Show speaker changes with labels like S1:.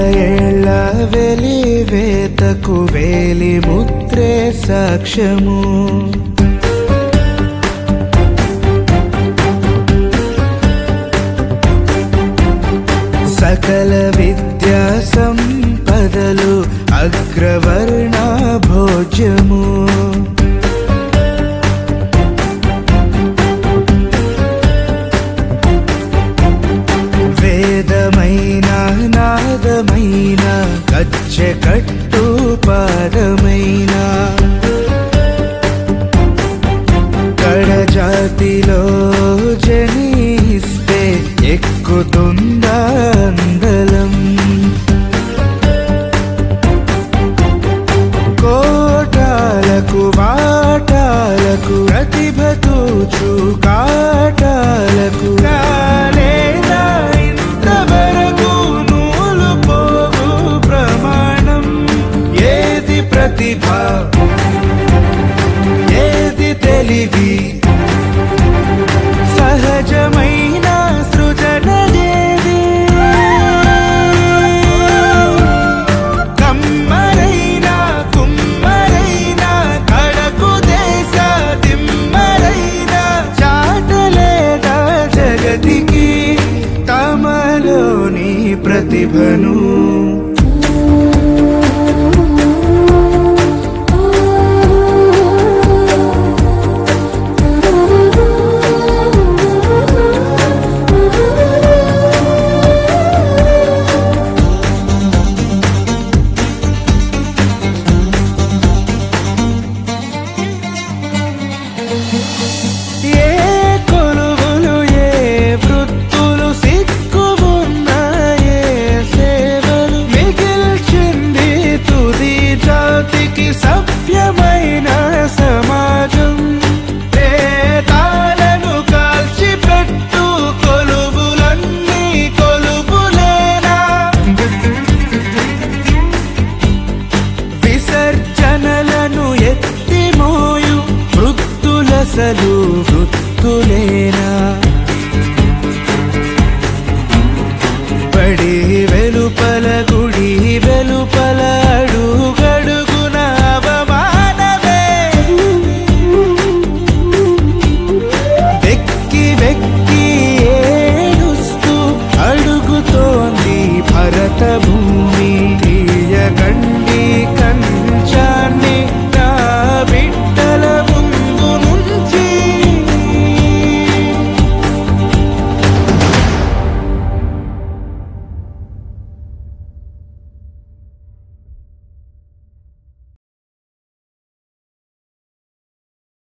S1: ఏళ్ళ వెలివేతకు వేలి ముద్రే సాక్ష్యము సకల విద్యా సంపదలు అగ్రవర్ణ భోజ్యము వేదమైన నాదమైన గచ్చె కట్టు పాదమైన కడజాతిలో జనిస్తే ఎక్కుతుందా అందలం కోటాలకు వాటాలకు ప్రతిభతో కాటాలకు కాలేదా ఇంతవరకు నూలు పోగు ప్రమాణం ఏది ప్రతిభ ఏది తెలివి సహజమైన సృజనదేవి కమ్మరైన కుమ్మరైన కడకు దేశ దిమ్మరైన చాటలేదా జగతికి తమలోని ప్రతిభను ఏ కొలువులు ఏ వృత్తులు సిక్కు ఉన్న ఏ సేవలు మిగిల్చింది తుది జాతికి సభ్యమైన సమాజం తాళను కాల్చి పెట్టు కొలువులన్నీ కొలువులేనా విసర్జనలను ఎత్తిమోయు వృత్తులసలు వృత్తులేనా పడి వెలుపల గుడి వెలుపల